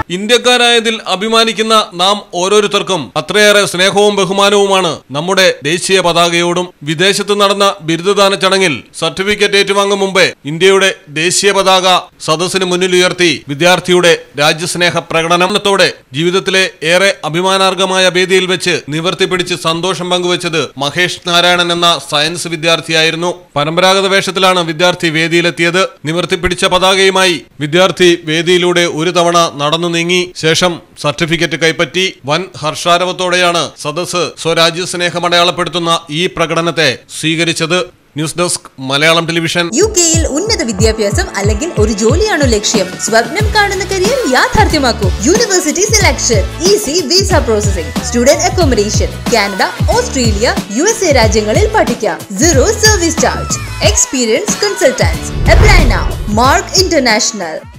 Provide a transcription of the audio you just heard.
ഇന്ത്യക്കാരായതിൽ അഭിമാനിക്കുന്ന നാം ഓരോരുത്തർക്കും അത്രയേറെ സ്നേഹവും ബഹുമാനവുമാണ് നമ്മുടെ ദേശീയ പതാകയോടും വിദേശത്ത് നടന്ന ബിരുദദാന ചടങ്ങിൽ സർട്ടിഫിക്കറ്റ് ഏറ്റുവാങ്ങും മുമ്പേ ഇന്ത്യയുടെ ദേശീയ പതാക സദസ്സിന് മുന്നിൽ ഉയർത്തി വിദ്യാർത്ഥിയുടെ രാജ്യസ്നേഹ പ്രകടനത്തോടെ ജീവിതത്തിലെ ഏറെ അഭിമാനാർഹമായ വേദിയിൽ വെച്ച് നിവർത്തി പിടിച്ച് സന്തോഷം പങ്കുവച്ചത് മഹേഷ് നാരായണൻ എന്ന സയൻസ് വിദ്യാർത്ഥിയായിരുന്നു പരമ്പരാഗത വേഷത്തിലാണ് വിദ്യാർത്ഥി വേദിയിലെത്തിയത് നിവർത്തി പിടിച്ച പതാകയുമായി വിദ്യാർത്ഥി വേദിയിലൂടെ ഒരു തവണ നടന്നു നീങ്ങി ശേഷം സർട്ടിഫിക്കറ്റ് കൈപ്പറ്റി വൻ ഹർഷാരവത്തോടെയാണ് സദസ്സ് സ്വരാജ്യ സ്നേഹം അടയാളപ്പെടുത്തുന്ന ഈ പ്രകടനത്തെ സ്വീകരിച്ചത് news desk Malayalam television U കെയിൽ ഉന്നത വിദ്യാഭ്യാസം അല്ലെങ്കിൽ ഒരു ജോലിയാണോ ലക്ഷ്യം സ്വപ്നം കാണുന്ന കരിയർ യാഥാർത്ഥ്യമാക്കൂ university selection easy visa processing student accommodation Canada Australia U S A രാജ്യങ്ങളിൽ പഠിക്കാം zero service charge experience consultants apply now Mark international